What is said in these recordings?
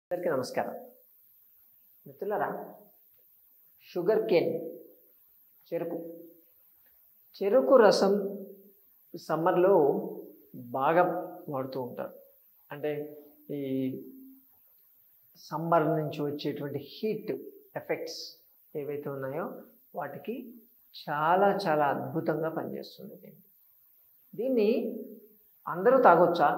అందరికీ నమస్కారం మిత్రులరా షుగర్ కేన్ చెరుకు చెరుకు రసం సమ్మర్లో బాగా వాడుతూ ఉంటారు అంటే ఈ సమ్మర్ నుంచి వచ్చేటువంటి హీట్ ఎఫెక్ట్స్ ఏవైతే ఉన్నాయో వాటికి చాలా చాలా అద్భుతంగా పనిచేస్తుంది దీన్ని దీన్ని అందరూ తాగొచ్చా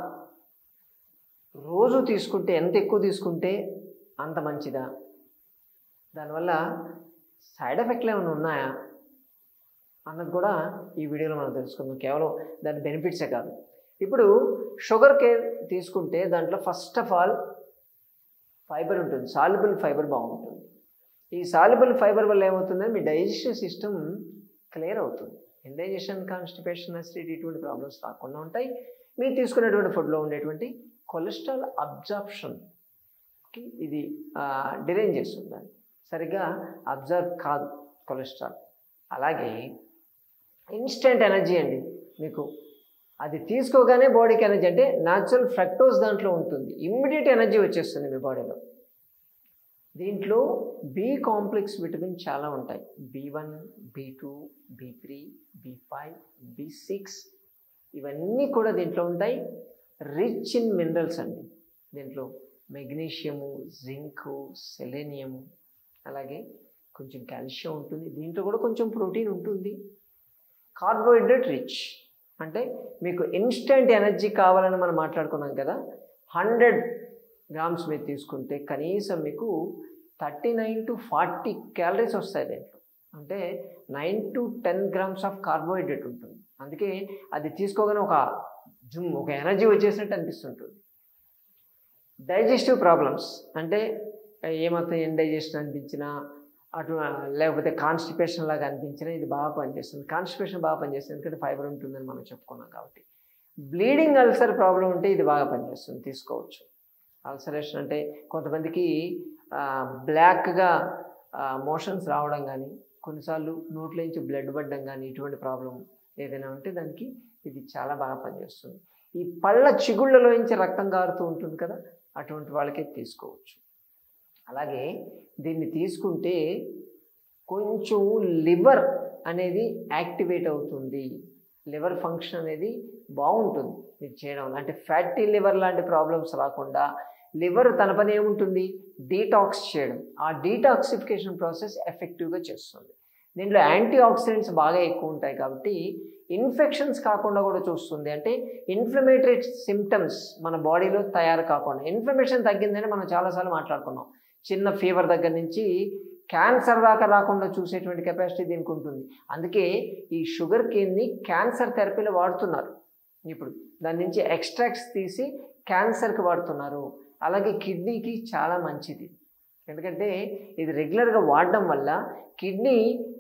రోజు తీసుకుంటే ఎంత ఎక్కువ తీసుకుంటే అంత మంచిదా దానివల్ల సైడ్ ఎఫెక్ట్లు ఏమైనా ఉన్నాయా అన్నది కూడా ఈ వీడియోలో మనం తెలుసుకుందాం కేవలం దాని బెనిఫిట్సే కాదు ఇప్పుడు షుగర్ కేర్ తీసుకుంటే దాంట్లో ఫస్ట్ ఆఫ్ ఆల్ ఫైబర్ ఉంటుంది సాల్యుబుల్ ఫైబర్ బాగుంటుంది ఈ సాల్యుబుల్ ఫైబర్ వల్ల ఏమవుతుందంటే మీ డైజెషన్ సిస్టమ్ క్లియర్ అవుతుంది ఇండైజెషన్ కాన్స్టిపేషన్ అసిడిటీ ఇటువంటి ప్రాబ్లమ్స్ రాకుండా ఉంటాయి మీరు తీసుకునేటువంటి ఫుడ్లో ఉండేటువంటి కొలెస్ట్రాల్ అబ్జార్ప్షన్కి ఇది డిరైన్ చేస్తుంది దాన్ని సరిగ్గా అబ్జర్వ్ కాదు కొలెస్ట్రాల్ అలాగే ఇన్స్టెంట్ ఎనర్జీ అండి మీకు అది తీసుకోగానే బాడీకి ఎనర్జీ అంటే న్యాచురల్ ఫ్రక్టోస్ దాంట్లో ఉంటుంది ఇమ్మీడియట్ ఎనర్జీ వచ్చేస్తుంది మీ బాడీలో దీంట్లో బి కాంప్లెక్స్ విటమిన్ చాలా ఉంటాయి B one B two B three B five B six ఇవన్నీ కూడా దీంట్లో ఉంటాయి రిచ్ ఇన్ మినరల్స్ అండి దీంట్లో మెగ్నీషియము జింకు సెలేనియము అలాగే కొంచెం కాల్షియం ఉంటుంది దీంట్లో కూడా కొంచెం ప్రోటీన్ ఉంటుంది కార్బోహైడ్రేట్ రిచ్ అంటే మీకు ఇన్స్టెంట్ ఎనర్జీ కావాలని మనం మాట్లాడుకున్నాం కదా హండ్రెడ్ గ్రామ్స్ మీరు తీసుకుంటే కనీసం మీకు thirty nine to forty calories వస్తాయి దీంట్లో అంటే nine to ten grams of carbohydrate ఉంటుంది అందుకే అది తీసుకోగానే ఒక జుమ్ ఒక ఎనర్జీ వచ్చేసినట్టు అనిపిస్తుంటుంది డైజెస్టివ్ ప్రాబ్లమ్స్ అంటే ఏమాత్రం ఇండైజెషన్ అనిపించినా అటు లేకపోతే కాన్స్టిపేషన్ లాగా అనిపించినా ఇది బాగా పనిచేస్తుంది కాన్స్టిపేషన్ బాగా పనిచేస్తుంది ఎందుకంటే ఫైబర్ ఉంటుందని మనం చెప్పుకున్నాం కాబట్టి బ్లీడింగ్ అల్సర్ ప్రాబ్లం ఉంటే ఇది బాగా పనిచేస్తుంది తీసుకోవచ్చు అల్సరేషన్ అంటే కొంతమందికి బ్లాక్గా మోషన్స్ రావడం కానీ కొన్నిసార్లు నోట్లోంచి బ్లడ్ పడడం కానీ ఇటువంటి ప్రాబ్లం ఏదైనా ఉంటే దానికి ఇది చాలా బాగా పనిచేస్తుంది ఈ పళ్ళ చిగుళ్ళలోంచి రక్తం కారుతూ ఉంటుంది కదా అటువంటి వాళ్ళకే తీసుకోవచ్చు అలాగే దీన్ని తీసుకుంటే కొంచెం లివర్ అనేది యాక్టివేట్ అవుతుంది లివర్ ఫంక్షన్ అనేది బాగుంటుంది మీరు చేయడం వల్ల అంటే ఫ్యాటీ లివర్ లాంటి ప్రాబ్లమ్స్ రాకుండా లివర్ తన పని ఏముంటుంది డీటాక్స్ చేయడం ఆ డీటాక్సిఫికేషన్ ప్రాసెస్ ఎఫెక్టివ్గా చేస్తుంది దీంట్లో యాంటీ ఆక్సిడెంట్స్ బాగా ఎక్కువ ఉంటాయి కాబట్టి ఇన్ఫెక్షన్స్ కాకుండా కూడా చూస్తుంది అంటే ఇన్ఫ్లమేటరీ సిమ్టమ్స్ మన బాడీలో తయారు కాకుండా ఇన్ఫ్లమేషన్ తగ్గిందని మనం చాలాసార్లు మాట్లాడుకున్నాం చిన్న ఫీవర్ దగ్గర నుంచి క్యాన్సర్ దాకా రాకుండా చూసేటువంటి కెపాసిటీ దీనికి ఉంటుంది అందుకే ఈ షుగర్ కేన్ని క్యాన్సర్ థెరపీలో వాడుతున్నారు ఇప్పుడు దాని నుంచి ఎక్స్ట్రాక్ట్స్ తీసి క్యాన్సర్కి వాడుతున్నారు అలాగే కిడ్నీకి చాలా మంచిది ఎందుకంటే ఇది రెగ్యులర్గా వాడడం వల్ల కిడ్నీ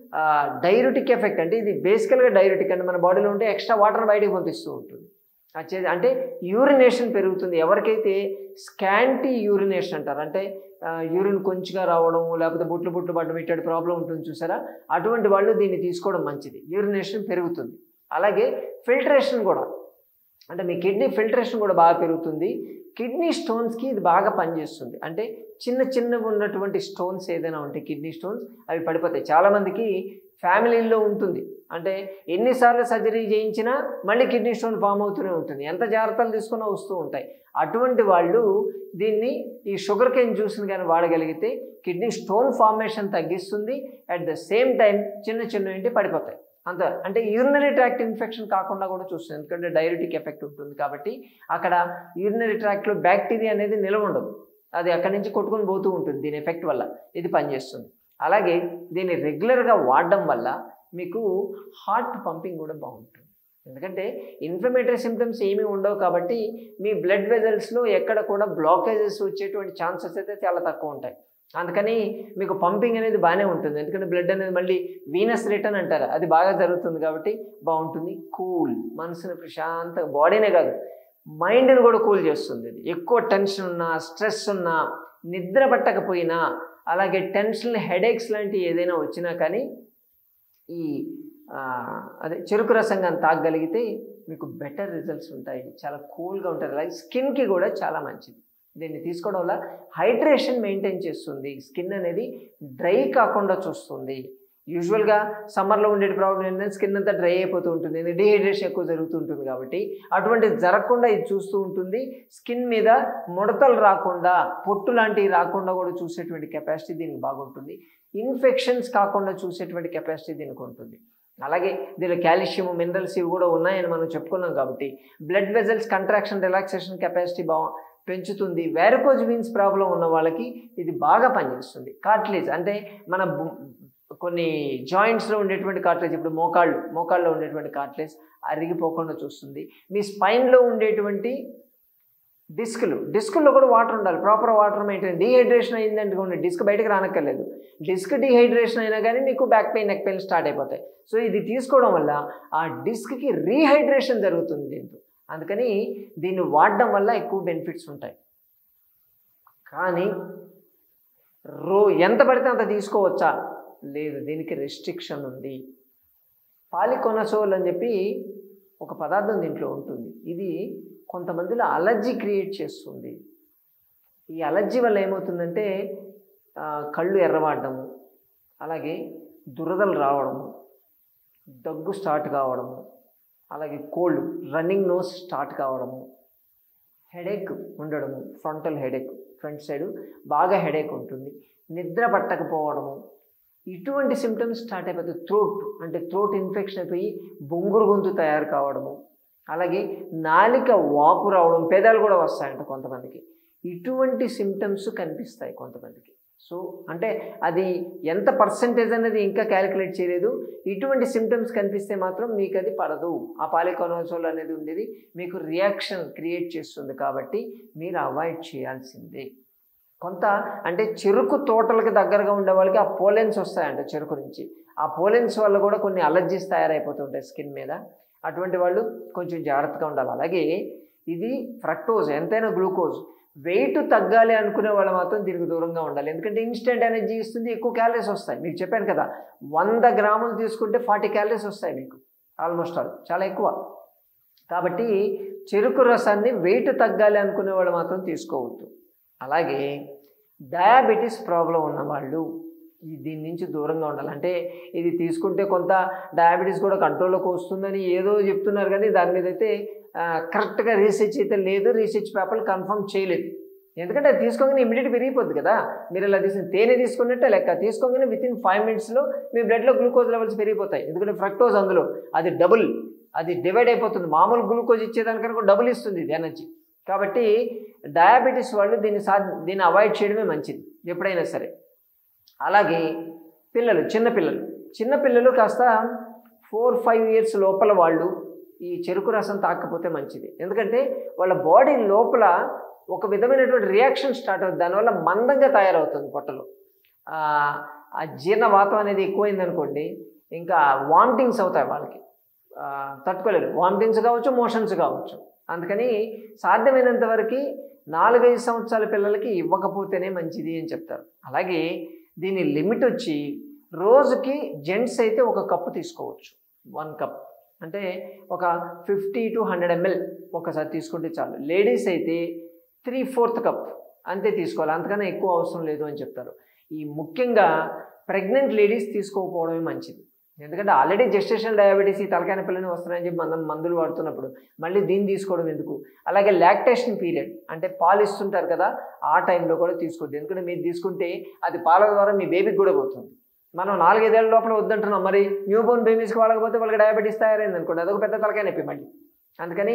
డైరుటిక్ ఎఫెక్ట్ అంటే ఇది బేసికల్గా డైరుటిక్ అంటే మన బాడీలో ఉంటే ఎక్స్ట్రా వాటర్ బయటకు పంపిస్తూ ఉంటుంది వచ్చేది అంటే యూరినేషన్ పెరుగుతుంది ఎవరికైతే స్కాంటీ యూరినేషన్ అంటారు అంటే యూరిన్ కొంచెంగా రావడం లేకపోతే బుట్లు బుట్లు పడ్డం ఇట్లాంటి ప్రాబ్లం ఉంటుంది చూసారా అటువంటి వాళ్ళు దీన్ని తీసుకోవడం మంచిది యూరినేషన్ పెరుగుతుంది అలాగే ఫిల్టరేషన్ కూడా అంటే మీ కిడ్నీ ఫిల్టరేషన్ కూడా బాగా పెరుగుతుంది కిడ్నీ స్టోన్స్కి ఇది బాగా పనిచేస్తుంది అంటే చిన్న చిన్నగా ఉన్నటువంటి స్టోన్స్ ఏదైనా ఉంటే కిడ్నీ స్టోన్స్ అవి పడిపోతాయి చాలామందికి ఫ్యామిలీల్లో ఉంటుంది అంటే ఎన్నిసార్లు సర్జరీ చేయించినా మళ్ళీ కిడ్నీ స్టోన్ ఫామ్ అవుతూనే ఉంటుంది ఎంత జాగ్రత్తలు తీసుకున్నా వస్తూ ఉంటాయి అటువంటి వాళ్ళు దీన్ని ఈ షుగర్ కేన్ జ్యూస్ని కానీ వాడగలిగితే కిడ్నీ స్టోన్ ఫార్మేషన్ తగ్గిస్తుంది అట్ ద సేమ్ టైం చిన్న చిన్న ఏంటి పడిపోతాయి అంత అంటే యూరినరీ ట్రాక్ట్ ఇన్ఫెక్షన్ కాకుండా కూడా చూస్తుంది ఎందుకంటే డైరెటిక్ ఎఫెక్ట్ ఉంటుంది కాబట్టి అక్కడ యూరినరీ ట్రాక్ట్లో బ్యాక్టీరియా అనేది నిలవ ఉండదు అది అక్కడి నుంచి కొట్టుకొని పోతూ ఉంటుంది దీని ఎఫెక్ట్ వల్ల ఇది పనిచేస్తుంది అలాగే దీన్ని రెగ్యులర్గా వాడడం వల్ల మీకు హార్ట్ పంపింగ్ కూడా బాగుంటుంది ఎందుకంటే ఇన్ఫ్లమేటరీ సిమ్టమ్స్ ఏమీ ఉండవు కాబట్టి మీ బ్లడ్ వెజల్స్లో ఎక్కడ కూడా బ్లాకేజెస్ వచ్చేటువంటి ఛాన్సెస్ అయితే చాలా తక్కువ ఉంటాయి అందుకని మీకు పంపింగ్ అనేది బాగానే ఉంటుంది ఎందుకంటే బ్లడ్ అనేది మళ్ళీ వీనస్ రిటర్న్ అంటారు అది బాగా జరుగుతుంది కాబట్టి బాగుంటుంది కూల్ మనసుని ప్రశాంత బాడీనే కాదు మైండ్ని కూడా కూల్ చేస్తుంది ఇది ఎక్కువ టెన్షన్ ఉన్నా స్ట్రెస్ ఉన్నా నిద్ర పట్టకపోయినా అలాగే టెన్షన్ హెడేక్స్ లాంటివి ఏదైనా వచ్చినా కానీ ఈ అదే చెరుకు రసం కానీ తాగగలిగితే మీకు బెటర్ రిజల్ట్స్ ఉంటాయి చాలా కూల్గా ఉంటుంది అలాగే స్కిన్కి కూడా చాలా మంచిది దీన్ని తీసుకోవడం వల్ల హైడ్రేషన్ మెయింటైన్ చేస్తుంది స్కిన్ అనేది డ్రై కాకుండా చూస్తుంది యూజువల్గా సమ్మర్లో ఉండే ప్రాబ్లం ఏంటంటే స్కిన్ అంతా డ్రై అయిపోతూ ఉంటుంది డిహైడ్రేషన్ ఎక్కువ జరుగుతూ ఉంటుంది కాబట్టి అటువంటిది జరగకుండా ఇది చూస్తూ ఉంటుంది స్కిన్ మీద ముడతలు రాకుండా పొట్టు లాంటివి రాకుండా కూడా చూసేటువంటి కెపాసిటీ దీనికి బాగుంటుంది ఇన్ఫెక్షన్స్ కాకుండా చూసేటువంటి కెపాసిటీ దీనికి ఉంటుంది అలాగే దీనిలో కాల్షియం మినరల్స్ ఇవి కూడా ఉన్నాయని మనం చెప్పుకున్నాం కాబట్టి blood vessels contraction relaxation capacity బా పెంచుతుంది వ్యారకోజ్ వీన్స్ ప్రాబ్లం ఉన్న వాళ్ళకి ఇది బాగా పనిచేస్తుంది కార్ట్లేజ్ అంటే మన బు- కొన్ని జాయింట్స్లో ఉండేటువంటి కార్ట్లేజ్ ఇప్పుడు మోకాళ్ళు మోకాళ్ళలో ఉండేటువంటి కార్ట్లేజ్ అరిగిపోకుండా చూస్తుంది మీ స్పైన్లో ఉండేటువంటి డిస్కులు డిస్కుల్లో కూడా వాటర్ ఉండాలి ప్రాపర్ వాటర్ మెయింటైన్ డీహైడ్రేషన్ అయిందనుకోండి డిస్క్ బయటకు రానక్కర్లేదు డిస్క్ డీహైడ్రేషన్ అయినా కానీ మీకు back pain neck pain start అయిపోతాయి సో ఇది తీసుకోవడం వల్ల ఆ డిస్క్కి రీహైడ్రేషన్ జరుగుతుంది దీంతో అందుకని దీన్ని వాడడం వల్ల ఎక్కువ బెనిఫిట్స్ ఉంటాయి కానీ రో ఎంత పడితే అంత తీసుకోవచ్చా లేదు దీనికి రెస్ట్రిక్షన్ ఉంది పాలికొనసోల్ అని చెప్పి ఒక పదార్థం దీంట్లో ఉంటుంది ఇది కొంతమందిలో అలర్జీ క్రియేట్ చేస్తుంది ఈ అలర్జీ వల్ల ఏమవుతుందంటే ఆ, కళ్ళు ఎర్రవాడము అలాగే దురదలు రావడము దగ్గు స్టార్ట్ కావడము అలాగే కోల్డ్ రన్నింగ్ నోస్ స్టార్ట్ కావడము హెడేక్ ఉండడము ఫ్రంటల్ హెడేక్ ఫ్రంట్ సైడ్ బాగా హెడేక్ ఉంటుంది నిద్ర పట్టకపోవడము ఇటువంటి సిమ్టమ్స్ స్టార్ట్ అయిపోతాయి థ్రోట్ అంటే థ్రోట్ ఇన్ఫెక్షన్ అయిపోయి బొంగురు గొంతు తయారు కావడము అలాగే నాలిక వాపు రావడం పెదాలు కూడా వస్తాయంట కొంతమందికి ఇటువంటి సిమ్టమ్స్ కనిపిస్తాయి కొంతమందికి సో అంటే అది ఎంత పర్సంటేజ్ అనేది ఇంకా క్యాలిక్యులేట్ చేయలేదు ఇటువంటి సిమ్టమ్స్ కనిపిస్తే మాత్రం మీకు అది పడదు ఆ పాలికోనోసోల్ అనేది ఉండేది మీకు రియాక్షన్ క్రియేట్ చేస్తుంది కాబట్టి మీరు అవాయిడ్ చేయాల్సిందే కొంత అంటే చెరుకు తోటలకు దగ్గరగా ఉండే వాళ్ళకి ఆ పోలెన్స్ వస్తాయంట చెరుకు నుంచి ఆ పోలెన్స్ వల్ల కూడా కొన్ని అలర్జీస్ తయారైపోతుంటాయి స్కిన్ మీద అటువంటి వాళ్ళు కొంచెం జాగ్రత్తగా ఉండాలి అలాగే ఇది ఫ్రక్టోజ్ ఎంతైనా గ్లూకోజ్ వెయిట్ తగ్గాలి అనుకునే వాళ్ళు మాత్రం దీనికి దూరంగా ఉండాలి ఎందుకంటే ఇన్స్టెంట్ ఎనర్జీ ఇస్తుంది ఎక్కువ క్యాలరీస్ వస్తాయి మీకు చెప్పాను కదా వంద గ్రాములు తీసుకుంటే ఫార్టీ క్యాలరీస్ వస్తాయి మీకు ఆల్మోస్ట్ ఆల్ చాలా ఎక్కువ కాబట్టి చెరుకు రసాన్ని వెయిట్ తగ్గాలి అనుకునే వాళ్ళు మాత్రం తీసుకోవద్దు అలాగే డయాబెటీస్ ప్రాబ్లం ఉన్నవాళ్ళు ఈ దీని నుంచి దూరంగా ఉండాలి అంటే ఇది తీసుకుంటే కొంత డయాబెటీస్ కూడా కంట్రోల్లోకి వస్తుందని ఏదో చెప్తున్నారు కానీ దాని మీద అయితే కరెక్ట్గా రీసెర్చ్ అయితే లేదు రీసెర్చ్ పేపర్లు కన్ఫర్మ్ చేయలేదు ఎందుకంటే అది తీసుకోగానే ఇమీడియట్ పెరిగిపోద్ది కదా మీరు ఇలా తీసుకుని తేనె తీసుకున్నట్టే లెక్క తీసుకోగానే విత్ ఇన్ ఫైవ్ మినిట్స్లో మీ బ్లడ్లో గ్లూకోజ్ లెవెల్స్ పెరిగిపోతాయి ఎందుకంటే ఫ్రక్టోజ్ అందులో అది డబుల్ అది డివైడ్ అయిపోతుంది మామూలు గ్లూకోజ్ ఇచ్చేదానికన్నా కూడా డబుల్ ఇస్తుంది ఇది ఎనర్జీ కాబట్టి డయాబెటీస్ వాళ్ళు దీన్ని సా దీన్ని అవాయిడ్ చేయడమే మంచిది ఎప్పుడైనా సరే అలాగే పిల్లలు చిన్నపిల్లలు చిన్నపిల్లలు కాస్త ఫోర్ ఫైవ్ ఇయర్స్ లోపల వాళ్ళు ఈ చెరుకు రసం తాకపోతే మంచిది ఎందుకంటే వాళ్ళ బాడీ లోపల ఒక విధమైనటువంటి రియాక్షన్ స్టార్ట్ అవుతుంది దానివల్ల మందంగా తయారవుతుంది పొట్టలో ఆ ఆ జీర్ణవాతం అనేది ఎక్కువైంది అనుకోండి ఇంకా వామిటింగ్స్ అవుతాయి వాళ్ళకి ఆ, తట్టుకోలేరు వామిటింగ్స్ కావచ్చు మోషన్స్ కావచ్చు అందుకని సాధ్యమైనంత వరకు నాలుగైదు సంవత్సరాల పిల్లలకి ఇవ్వకపోతేనే మంచిది అని చెప్తారు అలాగే దీని లిమిట్ వచ్చి రోజుకి జెంట్స్ అయితే ఒక కప్పు తీసుకోవచ్చు వన్ కప్ అంటే ఒక ఫిఫ్టీ టు హండ్రెడ్ ఎంఎల్ ఒకసారి తీసుకుంటే చాలు లేడీస్ అయితే త్రీ ఫోర్త్ కప్ అంతే తీసుకోవాలి అంతకన్నా ఎక్కువ అవసరం లేదు అని చెప్తారు ఈ ముఖ్యంగా ప్రెగ్నెంట్ లేడీస్ తీసుకోకపోవడమే మంచిది ఎందుకంటే ఆల్రెడీ జెస్టేషన్ డయాబెటీస్ ఈ తలకాయ పిల్లని వస్తున్నాయని చెప్పి మనం మందులు వాడుతున్నప్పుడు మళ్ళీ దీన్ని తీసుకోవడం ఎందుకు అలాగే లాక్టేషన్ పీరియడ్ అంటే పాలు ఇస్తుంటారు కదా ఆ టైంలో కూడా తీసుకోవద్దు ఎందుకంటే మీరు తీసుకుంటే అది పాల ద్వారా మీ బేబీకి కూడా పోతుంది మనం నాలుగైదేళ్ల లోపల వద్దంటున్నాం మరి న్యూ బోర్న్ బేబీస్కి వాళ్ళకపోతే వాళ్ళకి డయాబెటీస్ తయారైంది అనుకోండి అదొక పెద్ద తలకాయ నొప్పి మళ్ళీ అందుకని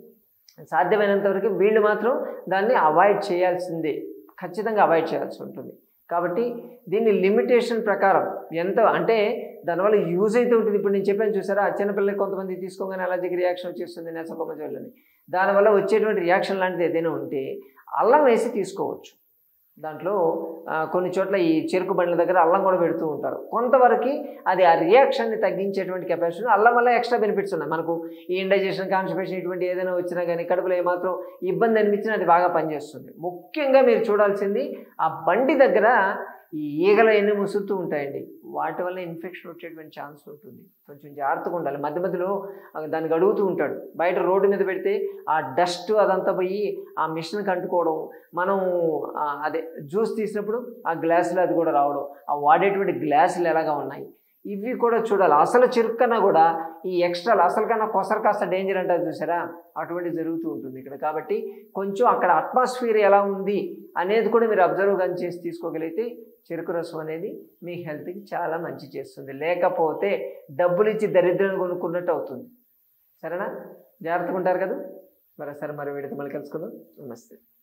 సాధ్యమైనంత వరకు వీళ్ళు మాత్రం దాన్ని అవాయిడ్ చేయాల్సిందే ఖచ్చితంగా అవాయిడ్ చేయాల్సి ఉంటుంది కాబట్టి దీన్ని లిమిటేషన్ ప్రకారం ఎంత అంటే దానివల్ల యూజ్ అయితే ఉంటుంది ఇప్పుడు నేను చెప్పాను చూసారా ఆ చిన్నపిల్లలకి కొంతమంది తీసుకోగానే అలర్జీకి రియాక్షన్ వచ్చేస్తుంది నెసకొమ్మజోళ్ళని దానివల్ల వచ్చేటువంటి రియాక్షన్ లాంటిది ఏదైనా ఉంటే అల్లం వేసి తీసుకోవచ్చు దాంట్లో ఆ, కొన్ని చోట్ల ఈ చెరుకు బండ్ల దగ్గర అల్లం కూడా పెడుతూ ఉంటారు కొంతవరకు అది ఆ రియాక్షన్ని తగ్గించేటువంటి కెపాసిటీ అల్లం వల్ల ఎక్స్ట్రా బెనిఫిట్స్ ఉన్నాయి మనకు ఈ ఇండైజెషన్ కాన్స్టిపేషన్ ఇటువంటి ఏదైనా వచ్చినా కానీ కడుపులో ఏమాత్రం ఇబ్బంది అనిపించినా అది బాగా పనిచేస్తుంది ముఖ్యంగా మీరు చూడాల్సింది ఆ బండి దగ్గర ఈ ఈగలు ఎన్ని ముసురుతూ ఉంటాయండి వాటి వల్ల ఇన్ఫెక్షన్ వచ్చేటువంటి ఛాన్స్ ఉంటుంది కొంచెం జాగ్రత్తగా ఉండాలి మధ్య మధ్యలో ఆ, దానికి అడుగుతూ ఉంటాడు బయట రోడ్డు మీద పెడితే ఆ డస్ట్ అదంతా పోయి ఆ మిషన్కి అంటుకోవడం మనం ఆ, అదే జ్యూస్ తీసినప్పుడు ఆ గ్లాసులు అది కూడా రావడం ఆ వాడేటువంటి గ్లాసులు ఎలాగా ఉన్నాయి ఇవి కూడా చూడాలి అసలు చెరుకు కన్నా కూడా ఈ ఎక్స్ట్రా అసలు కన్నా కొసరు కాస్త డేంజర్ అంటారు చూసారా అటువంటి జరుగుతూ ఉంటుంది ఇక్కడ కాబట్టి కొంచెం అక్కడ అట్మాస్ఫియర్ ఎలా ఉంది అనేది కూడా మీరు అబ్జర్వ్ కానీ చేసి తీసుకోగలిగితే చెరుకు రసం అనేది మీ హెల్త్కి చాలా మంచి చేస్తుంది లేకపోతే డబ్బులు ఇచ్చి దరిద్రాన్ని కొనుక్కున్నట్టు అవుతుంది సరేనా జాగ్రత్తగా ఉంటారు కదా మరి సరే మరి వీడితో మళ్ళీ కలుసుకుందాం నమస్తే